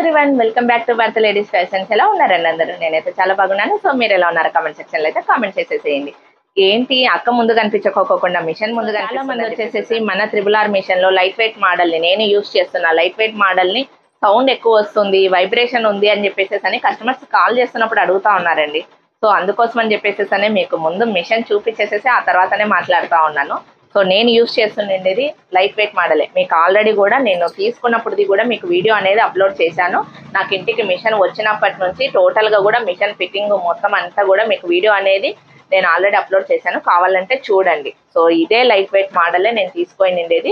everyone welcome back to Bharata ladies fashions ఎలా ఉన్నారండి అందరూ నేనైతే చాలా బాగున్నాను సో మీరు ఎలా ఉన్నారు కామెంట్ సెక్షన్ లో అయితే కామెంట్ చేసేసేయండి ఏంటి అక్క ముందు కనిపించకోకుండా మిషన్ ముందు చాలా మంది వచ్చేసేసి మన త్రిబుల్ ఆర్ మిషన్ లో లైట్ వెయిట్ మోడల్ ని నేను యూస్ చేస్తున్నా లైట్ వెయిట్ మోడల్ ని సౌండ్ ఎక్కువ వస్తుంది వైబ్రేషన్ ఉంది అని చెప్పేసి అని కస్టమర్స్ కాల్ చేస్తున్నప్పుడు అడుగుతా ఉన్నారండి సో అందుకోసం అని చెప్పేసి మీకు ముందు మిషన్ చూపించేసేసి ఆ తర్వాతనే మాట్లాడుతూ ఉన్నాను సో నేను యూస్ చేస్తుండేది లైట్ వెయిట్ మోడలే మీకు ఆల్రెడీ కూడా నేను తీసుకున్నప్పుడుది కూడా మీకు వీడియో అనేది అప్లోడ్ చేశాను నాకు ఇంటికి మిషన్ వచ్చినప్పటి నుంచి టోటల్గా కూడా మిషన్ ఫిట్టింగ్ మొత్తం అంతా కూడా మీకు వీడియో అనేది నేను ఆల్రెడీ అప్లోడ్ చేశాను కావాలంటే చూడండి సో ఇదే లైట్ వెయిట్ మోడలే నేను తీసుకొని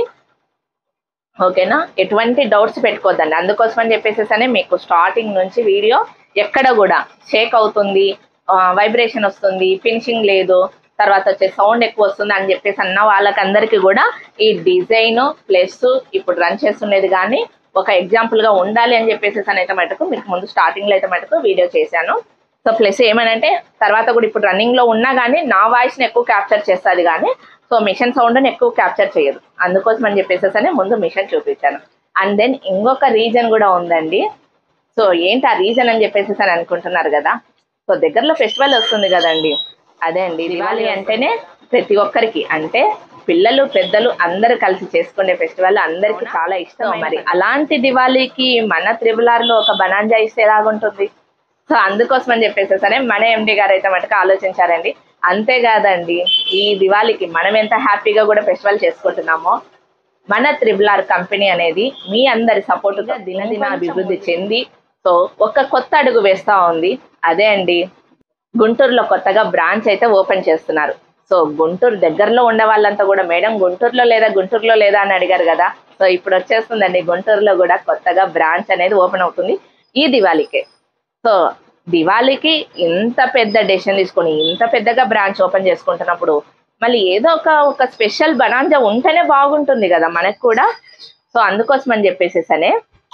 ఓకేనా ఎటువంటి డౌట్స్ పెట్టుకోవద్దండి అందుకోసం అని చెప్పేసి మీకు స్టార్టింగ్ నుంచి వీడియో ఎక్కడ కూడా షేక్ అవుతుంది వైబ్రేషన్ వస్తుంది ఫినిషింగ్ లేదు తర్వాత వచ్చే సౌండ్ ఎక్కువ వస్తుంది అని చెప్పేసి అన్న వాళ్ళకందరికీ కూడా ఈ డిజైన్ ప్లస్ ఇప్పుడు రన్ చేస్తుండేది కానీ ఒక ఎగ్జాంపుల్ గా ఉండాలి అని చెప్పేసి అని అయితే మటుకు మీకు ముందు స్టార్టింగ్ లో అయితే మటుకు వీడియో చేశాను సో ప్లస్ ఏమనంటే తర్వాత కూడా ఇప్పుడు రన్నింగ్ లో ఉన్నా కానీ నా వాయిస్ ని ఎక్కువ క్యాప్చర్ చేస్తుంది కానీ సో మిషన్ సౌండ్ ని ఎక్కువ క్యాప్చర్ చేయదు అందుకోసం అని చెప్పేసి అని ముందు మిషన్ చూపించాను అండ్ దెన్ ఇంకొక రీజన్ కూడా ఉందండి సో ఏంటి ఆ రీజన్ అని చెప్పేసి అని అనుకుంటున్నారు కదా సో దగ్గరలో ఫెస్టివల్ వస్తుంది కదండి అదే అండి దివాళీ అంటేనే ప్రతి ఒక్కరికి అంటే పిల్లలు పెద్దలు అందరూ కలిసి చేసుకునే ఫెస్టివల్ అందరికి చాలా ఇష్టం మరి అలాంటి దివాళీకి మన త్రిబులార్ లో ఒక బనాంజా ఇస్తే ఎలాగుంటుంది సో అందుకోసం అని చెప్పేసి సరే మన ఎండి గారు అయితే మటుకు ఆలోచించారండి అంతేకాదండి ఈ దివాళీకి మనం ఎంత హ్యాపీగా కూడా ఫెస్టివల్ చేసుకుంటున్నామో మన త్రిబులార్ కంపెనీ అనేది మీ అందరి సపోర్టుగా దినదిన అభివృద్ధి చెంది సో ఒక కొత్త అడుగు వేస్తా ఉంది అదే అండి గుంటూరులో కొత్తగా బ్రాంచ్ అయితే ఓపెన్ చేస్తున్నారు సో గుంటూరు దగ్గరలో ఉండే వాళ్ళంతా కూడా మేడం గుంటూరులో లేదా గుంటూరులో లేదా అని అడిగారు కదా సో ఇప్పుడు వచ్చేస్తుందండి గుంటూరులో కూడా కొత్తగా బ్రాంచ్ అనేది ఓపెన్ అవుతుంది ఈ దివాళీకే సో దివాళీకి ఇంత పెద్ద డెసిషన్ తీసుకొని ఇంత పెద్దగా బ్రాంచ్ ఓపెన్ చేసుకుంటున్నప్పుడు మళ్ళీ ఏదో ఒక ఒక స్పెషల్ బనాంజా ఉంటేనే బాగుంటుంది కదా మనకు కూడా సో అందుకోసం అని చెప్పేసేసనే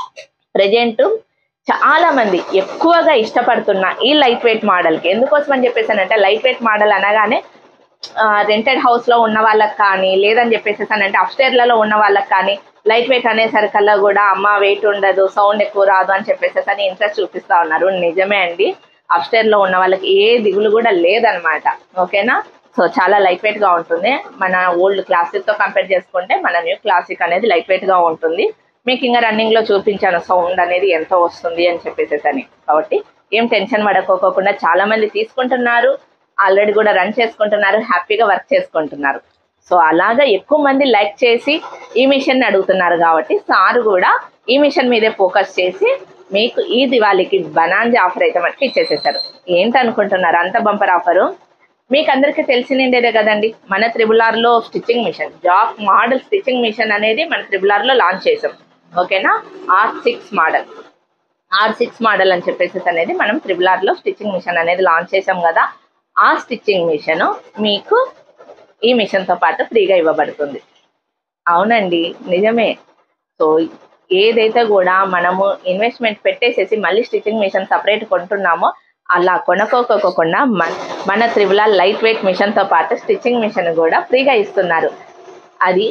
ప్రజెంట్ చాలా మంది ఎక్కువగా ఇష్టపడుతున్న ఈ లైట్ వెయిట్ మోడల్కి ఎందుకోసం అని చెప్పేసి అంటే లైట్ వెయిట్ మోడల్ అనగానే రెంటెడ్ హౌస్ లో ఉన్న వాళ్ళకి కానీ లేదని చెప్పేసి అంటే అప్స్టేర్లలో ఉన్న వాళ్ళకి కానీ లైట్ వెయిట్ అనేసరికల్లా కూడా అమ్మ వెయిట్ ఉండదు సౌండ్ ఎక్కువ రాదు అని చెప్పేసి అని ఇంట్రెస్ట్ చూపిస్తా ఉన్నారు నిజమే అండి అప్స్టేర్ లో ఉన్న వాళ్ళకి ఏ దిగులు కూడా లేదనమాట ఓకేనా సో చాలా లైట్ వెయిట్ గా ఉంటుంది మన ఓల్డ్ క్లాసిక్ తో కంపేర్ చేసుకుంటే మన న్యూ క్లాసిక్ అనేది లైట్ వెయిట్ గా ఉంటుంది మీకు ఇంకా రన్నింగ్ లో చూపించాను సౌండ్ అనేది ఎంత వస్తుంది అని చెప్పేసి అని కాబట్టి ఏం టెన్షన్ పడకోకుండా చాలా మంది తీసుకుంటున్నారు ఆల్రెడీ కూడా రన్ చేసుకుంటున్నారు హ్యాపీగా వర్క్ చేసుకుంటున్నారు సో అలాగా ఎక్కువ మంది లైక్ చేసి ఈ మిషన్ అడుగుతున్నారు కాబట్టి సార్ కూడా ఈ మిషన్ మీదే ఫోకస్ చేసి మీకు ఈ దివాళీకి బనాంజా ఆఫర్ అయితే మటుకు ఇచ్చేసేసారు ఏంటనుకుంటున్నారు అంత బంపర్ ఆఫరు మీకు అందరికీ తెలిసినండేదే కదండి మన త్రిబులార్ లో stitching machine Jack model stitching machine అనేది మన త్రిబులార్ లో లాంచ్ చేసాం ఓకేనా R six model R six model అని చెప్పేసి అనేది మనం త్రిబులార్ లో స్టిచ్చింగ్ మిషన్ అనేది లాంచ్ చేసాం కదా ఆ స్టిచ్చింగ్ మిషన్ మీకు ఈ మిషన్తో పాటు ఫ్రీగా ఇవ్వబడుతుంది అవునండి నిజమే సో ఏదైతే కూడా మనము ఇన్వెస్ట్మెంట్ పెట్టేసేసి మళ్ళీ స్టిచ్చింగ్ మిషన్ సపరేట్ కొంటున్నామో అలా కొనుక్కోకోకుండా మన మన త్రిబుల లైట్ వెయిట్ మిషన్తో పాటు స్టిచ్చింగ్ మిషన్ కూడా ఫ్రీగా ఇస్తున్నారు అది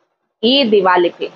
ఈ దివాళీకి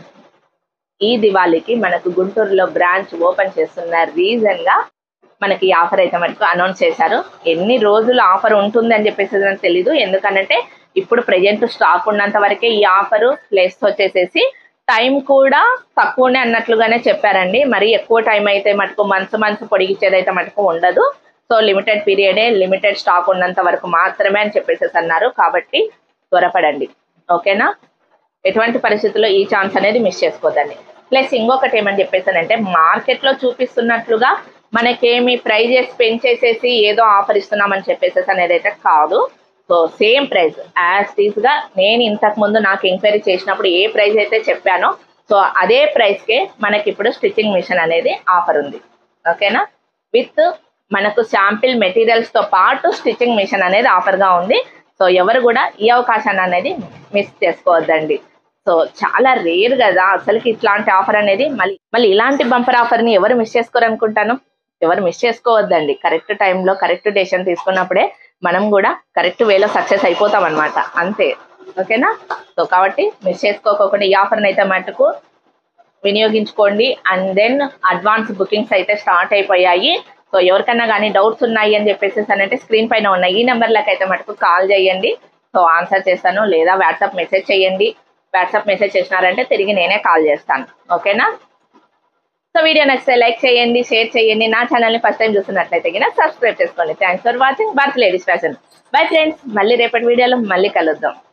ఈ దివాళీకి మనకు గుంటూరులో బ్రాంచ్ ఓపెన్ చేస్తున్న రీజన్గా మనకి ఈ ఆఫర్ అయితే మనకు అనౌన్స్ చేశారు ఎన్ని రోజులు ఆఫర్ ఉంటుంది అని చెప్పేసి నాకు తెలీదు ఎందుకంటే ఇప్పుడు ప్రజెంట్ స్టాక్ ఉన్నంత వరకే ఈ ఆఫర్ ప్లేస్ వచ్చేసేసి టైం కూడా తక్కువనే అన్నట్లుగానే చెప్పారండి మరి ఎక్కువ టైం అయితే మటుకు మంత్స్ మంత్స్ పొడిగించేది అయితే మటుకు ఉండదు సో లిమిటెడ్ పీరియడే లిమిటెడ్ స్టాక్ ఉన్నంత వరకు మాత్రమే అని చెప్పేసి అన్నారు కాబట్టి త్వరపడండి ఓకేనా ఎటువంటి పరిస్థితుల్లో ఈ ఛాన్స్ అనేది మిస్ చేసుకోదండి ప్లస్ ఇంకొకటి ఏమని చెప్పేసానంటే మార్కెట్లో చూపిస్తున్నట్లుగా మనకేమి ప్రైజెస్ పెంచేసేసి ఏదో ఆఫర్ ఇస్తున్నామని చెప్పేసి అనేది అయితే కాదు సో సేమ్ ప్రైస్ యాజ్ టీస్గా నేను ఇంతకు ముందు నాకు ఎంక్వైరీ చేసినప్పుడు ఏ ప్రైస్ అయితే చెప్పానో సో అదే ప్రైస్కే మనకి ఇప్పుడు స్టిచ్చింగ్ మిషన్ అనేది ఆఫర్ ఉంది ఓకేనా విత్ మనకు శాంపిల్ మెటీరియల్స్తో పాటు స్టిచ్చింగ్ మిషన్ అనేది ఆఫర్గా ఉంది సో ఎవరు కూడా ఈ అవకాశాన్ని అనేది మిస్ చేసుకోవద్దండి సో చాలా రేర్ కదా అసలుకి ఇట్లాంటి ఆఫర్ అనేది మళ్ళీ మళ్ళీ ఇలాంటి బంపర్ ఆఫర్ని ఎవరు మిస్ చేసుకోరనుకుంటాను ఎవరు మిస్ చేసుకోవద్దండి కరెక్ట్ టైంలో కరెక్ట్ డెసిషన్ తీసుకున్నప్పుడే మనం కూడా కరెక్ట్ వేలో సక్సెస్ అయిపోతాం అనమాట అంతే ఓకేనా సో కాబట్టి మిస్ చేసుకోకుండా ఈ ఆఫర్ని అయితే మటుకు వినియోగించుకోండి అండ్ దెన్ అడ్వాన్స్ బుకింగ్స్ అయితే స్టార్ట్ అయిపోయాయి సో ఎవరికైనా కానీ డౌట్స్ ఉన్నాయి అని చెప్పేసి అంటే స్క్రీన్ పైన ఉన్న ఈ నెంబర్లకు అయితే మటుకు కాల్ చేయండి సో ఆన్సర్ చేస్తాను లేదా వాట్సాప్ మెసేజ్ చేయండి వాట్సాప్ మెసేజ్ చేసినారంటే తిరిగి నేనే కాల్ చేస్తాను ఓకేనా సో వీడియో నచ్చితే లైక్ చేయండి షేర్ చేయండి నా ఛానల్ని ఫస్ట్ టైం చూస్తున్నట్లయితే కింద సబ్స్క్రైబ్ చేసుకోండి thanks for watching Bharat ladies fashion bye friends మళ్ళీ రేపటి వీడియోలో మళ్ళీ కలుద్దాం